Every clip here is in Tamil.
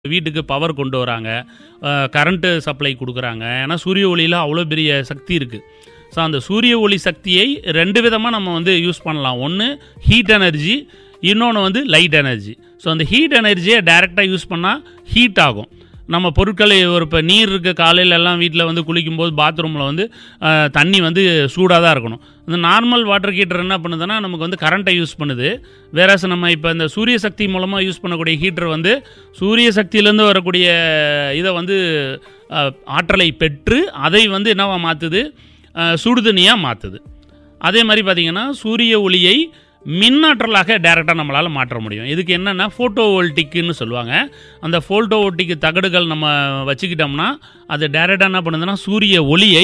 வீட்டுக்கு பவர் கொண்டு வராங்க கரண்ட்டு சப்ளை கொடுக்குறாங்க ஏன்னா சூரிய ஒளியில் அவ்வளோ பெரிய சக்தி இருக்குது ஸோ அந்த சூரிய ஒளி சக்தியை ரெண்டு விதமாக நம்ம வந்து யூஸ் பண்ணலாம் ஒன்று ஹீட் எனர்ஜி இன்னொன்று வந்து லைட் எனர்ஜி ஸோ அந்த ஹீட் எனர்ஜியை டைரெக்டாக யூஸ் பண்ணால் ஹீட் ஆகும் நம்ம பொருட்களை ஒரு இப்போ நீர் இருக்க காலையில எல்லாம் வீட்டில் வந்து குளிக்கும்போது பாத்ரூமில் வந்து அஹ், தண்ணி வந்து சூடாக தான் இருக்கணும் இந்த நார்மல் வாட்டர் ஹீட்டர் என்ன பண்ணுதுன்னா நமக்கு வந்து கரண்ட்டை யூஸ் பண்ணுது வேறாஸ் நம்ம இப்போ இந்த சூரிய சக்தி மூலமாக யூஸ் பண்ணக்கூடிய ஹீட்டர் வந்து சூரிய சக்தியிலேருந்து வரக்கூடிய இதை வந்து அஹ், ஆற்றலை பெற்று அதை வந்து என்னவா மாற்றுது சுடுதண்ணியாக மாற்றுது அதே மாதிரி பார்த்திங்கன்னா சூரிய ஒளியை மின்னாற்றலாக டைரெக்டாக நம்மளால் மாற்ற முடியும் இதுக்கு என்னென்னா ஃபோட்டோ வோல்டிக்குன்னு சொல்லுவாங்க அந்த ஃபோட்டோ வோல்டிக் தகடுகள் நம்ம வச்சுக்கிட்டோம்னா அது டைரெக்டாக என்ன பண்ணுதுன்னா சூரிய ஒளியை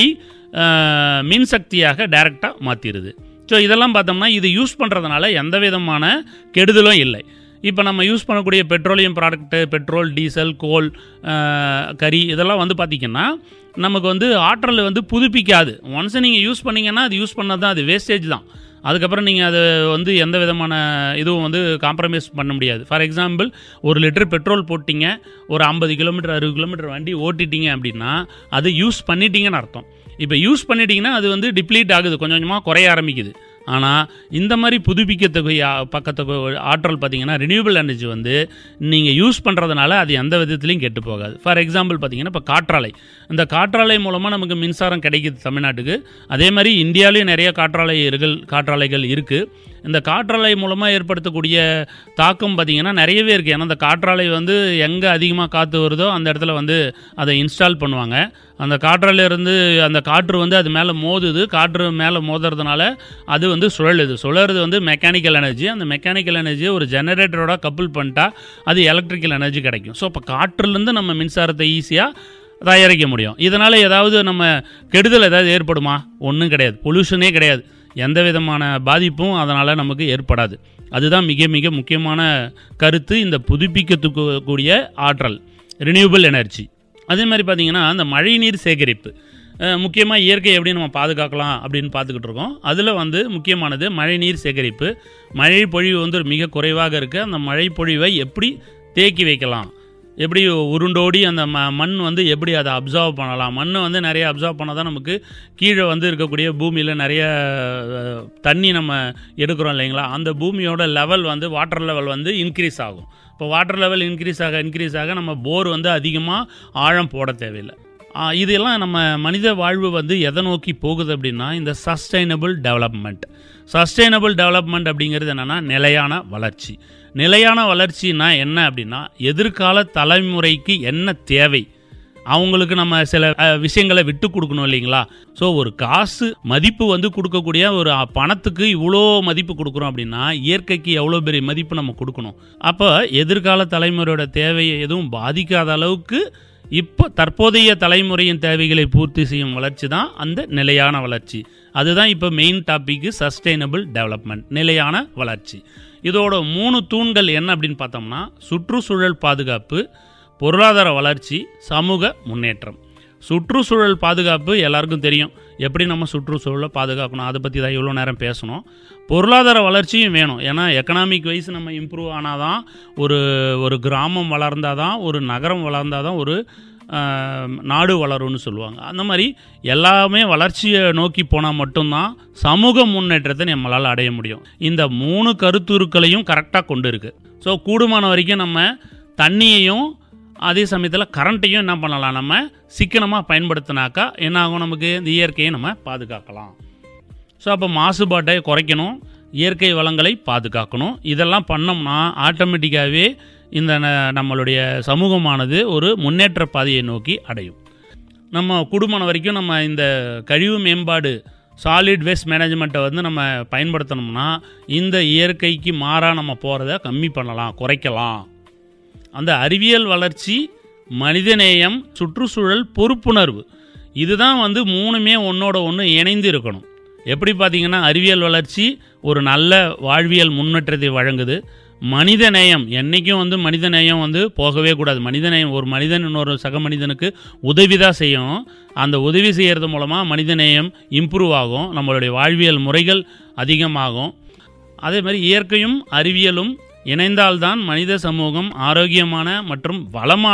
அஹ், மின்சக்தியாக டைரெக்டாக மாற்றிடுது ஸோ இதெல்லாம் பார்த்தோம்னா இது யூஸ் பண்ணுறதுனால எந்த விதமான கெடுதலும் இல்லை இப்போ நம்ம யூஸ் பண்ணக்கூடிய petroleum product petrol diesel coal அஹ், கறி இதெல்லாம் வந்து பார்த்திங்கன்னா நமக்கு வந்து ஆற்றல் வந்து புதுப்பிக்காது ஒன்ஸ் நீங்கள் யூஸ் பண்ணீங்கன்னா அது யூஸ் பண்ணது தான் அது வேஸ்டேஜ் தான் அதுக்கப்புறம் நீங்கள் அது வந்து எந்த விதமான இதுவும் வந்து காம்ப்ரமைஸ் பண்ண முடியாது ஃபார் எக்ஸாம்பிள் ஒரு லிட்டர் பெட்ரோல் போட்டிங்க ஒரு ஐம்பது கிலோமீட்டர் அறுபது கிலோமீட்டர் வண்டி ஓட்டிட்டீங்க அப்படின்னா அது யூஸ் பண்ணிட்டீங்கன்னு அர்த்தம் இப்போ யூஸ் பண்ணிட்டீங்கன்னா அது வந்து டிப்ளீட் ஆகுது கொஞ்சம் கொஞ்சமாக குறைய ஆரம்பிக்குது ஆனால் இந்த மாதிரி புதுப்பிக்கத்தக்க பக்கத்துக்கு ஆற்றல் பார்த்தீங்கன்னா ரினியூவபிள் எனர்ஜி வந்து நீங்கள் யூஸ் பண்ணுறதுனால அது எந்த விதத்துலையும் கெட்டு போகாது ஃபார் எக்ஸாம்பிள் பார்த்தீங்கன்னா இப்போ காற்றாலை இந்த காற்றாலை மூலமாக நமக்கு மின்சாரம் கிடைக்குது தமிழ்நாட்டுக்கு அதே மாதிரி இந்தியாவிலேயும் நிறைய காற்றாலைகள் காற்றாலைகள் இருக்குது இந்த காற்றாலை மூலமாக ஏற்படுத்தக்கூடிய தாக்கம் பார்த்திங்கன்னா நிறையவே இருக்குது ஏன்னா அந்த காற்றாலை வந்து எங்கே அதிகமாக காற்று வருதோ அந்த இடத்துல வந்து அதை இன்ஸ்டால் பண்ணுவாங்க அந்த காற்றாலை இருந்து அந்த காற்று வந்து அது மேலே மோதுது காற்று மேலே மோதுறதுனால அது வந்து சுழலுது சுழறது வந்து மெக்கானிக்கல் எனர்ஜி அந்த மெக்கானிக்கல் எனர்ஜியை ஒரு ஜெனரேட்டரோட கப்புள் பண்ணிட்டா அது எலக்ட்ரிக்கல் எனர்ஜி கிடைக்கும் ஸோ அப்போ காற்றுலேருந்து நம்ம மின்சாரத்தை ஈஸியாக தயாரிக்க முடியும் இதனால் ஏதாவது நம்ம கெடுதல் ஏதாவது ஏற்படுமா ஒன்றும் கிடையாது பொல்யூஷனே கிடையாது எந்த விதமான பாதிப்பும் அதனால் நமக்கு ஏற்படாது அதுதான் மிக மிக முக்கியமான கருத்து இந்த புதுப்பிக்கத்துக்கு கூடிய ஆற்றல் ரினியூவபிள் எனர்ஜி அதே மாதிரி பார்த்தீங்கன்னா அந்த மழைநீர் சேகரிப்பு முக்கியமாக இயற்கை எப்படி நம்ம பாதுகாக்கலாம் அப்படின்னு பார்த்துக்கிட்டு இருக்கோம் அதில் வந்து முக்கியமானது மழைநீர் சேகரிப்பு மழை பொழிவு வந்து மிக குறைவாக இருக்குது அந்த மழை பொழிவை எப்படி தேக்கி வைக்கலாம் எப்படி உருண்டோடி அந்த ம மண் வந்து எப்படி அதை அப்சர்வ் பண்ணலாம் மண் வந்து நிறைய அப்சர்வ் பண்ணால் தான் நமக்கு கீழே வந்து இருக்கக்கூடிய பூமியில் நிறைய அஹ், தண்ணி நம்ம எடுக்கிறோம் இல்லைங்களா அந்த பூமியோட லெவல் வந்து வாட்டர் லெவல் வந்து இன்க்ரீஸ் ஆகும் இப்போ வாட்டர் லெவல் இன்க்ரீஸ் ஆக இன்க்ரீஸ் ஆக நம்ம போர் வந்து அதிகமாக ஆழம் போட தேவையில்லை ஆ, இதெல்லாம் நம்ம மனித வாழ்வு வந்து எதை நோக்கி போகுது அப்படின்னா இந்த சஸ்டைனபிள் டெவலப்மெண்ட் சஸ்டைனபிள் டெவலப்மெண்ட் அப்படிங்கிறது என்னென்னா நிலையான வளர்ச்சி நிலையான வளர்ச்சினா என்ன அப்படின்னா எதிர்கால தலைமுறைக்கு என்ன தேவை அவங்களுக்கு நம்ம சில அஹ், விஷயங்களை விட்டு கொடுக்கணும் இல்லைங்களா ஸோ ஒரு காசு மதிப்பு வந்து கொடுக்கக்கூடிய ஒரு அஹ், பணத்துக்கு இவ்வளோ மதிப்பு கொடுக்குறோம் அப்படின்னா இயற்கைக்கு எவ்வளோ பெரிய மதிப்பு நம்ம கொடுக்கணும் அப்போ எதிர்கால தலைமுறையோட தேவையை எதுவும் பாதிக்காத அளவுக்கு இப்போ தற்போதைய தலைமுறையின் தேவைகளை பூர்த்தி செய்யும் வளர்ச்சி தான் அந்த நிலையான வளர்ச்சி அதுதான் இப்போ மெயின் டாபிக் சஸ்டைனபிள் டெவலப்மெண்ட் நிலையான வளர்ச்சி இதோட மூணு தூண்கள் என்ன அப்படின்னு பார்த்தோம்னா சுற்றுச்சூழல் பாதுகாப்பு பொருளாதார வளர்ச்சி சமூக முன்னேற்றம் சுற்றுச்சூழல் பாதுகாப்பு எல்லாருக்கும் தெரியும் எப்படி நம்ம சுற்றுச்சூழலை பாதுகாக்கணும் அதை பற்றி தான் இவ்வளோ நேரம் பேசணும் பொருளாதார வளர்ச்சியும் வேணும் ஏன்னா எக்கனாமிக் வைஸ் நம்ம இம்ப்ரூவ் ஆனால் தான் ஒரு ஒரு கிராமம் வளர்ந்தால் தான் ஒரு நகரம் வளர்ந்தால் தான் ஒரு ஆஹ், நாடு வளரும்னு சொல்லுவாங்க அந்த மாதிரி எல்லாமே வளர்ச்சியை நோக்கி போனால் மட்டும்தான் சமூக முன்னேற்றத்தை நம்மளால் அடைய முடியும் இந்த மூணு கருத்துருக்களையும் கரெக்டாக கொண்டு இருக்கு ஸோ கூடுமான வரைக்கும் நம்ம தண்ணியையும் அதே சமயத்தில் கரண்ட்டையும் என்ன பண்ணலாம் நம்ம சிக்கனமாக பயன்படுத்தினாக்கா என்ன ஆகும் நமக்கு இந்த இயற்கையை நம்ம பாதுகாக்கலாம் ஸோ அப்போ மாசுபாட்டை குறைக்கணும் இயற்கை வளங்களை பாதுகாக்கணும் இதெல்லாம் பண்ணோம்னா ஆட்டோமேட்டிக்காகவே இந்த ந- நம்மளுடைய சமூகமானது ஒரு முன்னேற்ற பாதையை நோக்கி அடையும் நம்ம குடும்பம் வரைக்கும் நம்ம இந்த கழிவு மேம்பாடு சாலிட் வேஸ்ட் மேனேஜ்மெண்ட்டை வந்து நம்ம பயன்படுத்தணும்னா இந்த இயற்கைக்கு மாறாக நம்ம போகிறத கம்மி பண்ணலாம் குறைக்கலாம் அந்த அறிவியல் வளர்ச்சி மனிதநேயம் சுற்றுச்சூழல் பொறுப்புணர்வு இதுதான் வந்து மூணுமே ஒன்றோட ஒன்று இணைந்து இருக்கணும் எப்படி பார்த்தீங்கன்னா அறிவியல் வளர்ச்சி ஒரு நல்ல வாழ்வியல் முன்னேற்றத்தை வழங்குது மனிதநேயம் என்றைக்கும் வந்து மனிதநேயம் வந்து போகவே கூடாது மனிதநேயம் ஒரு மனிதன் இன்னொரு சக மனிதனுக்கு உதவி தான் செய்யணும் அந்த உதவி செய்கிறது மூலமாக மனிதநேயம் இம்ப்ரூவ் ஆகும் நம்மளுடைய வாழ்வியல் முறைகள் அதிகமாகும் அதே மாதிரி இயற்கையும் அறிவியலும் இணைந்தால்தான் மனித சமூகம் ஆரோக்கியமான மற்றும் வளமான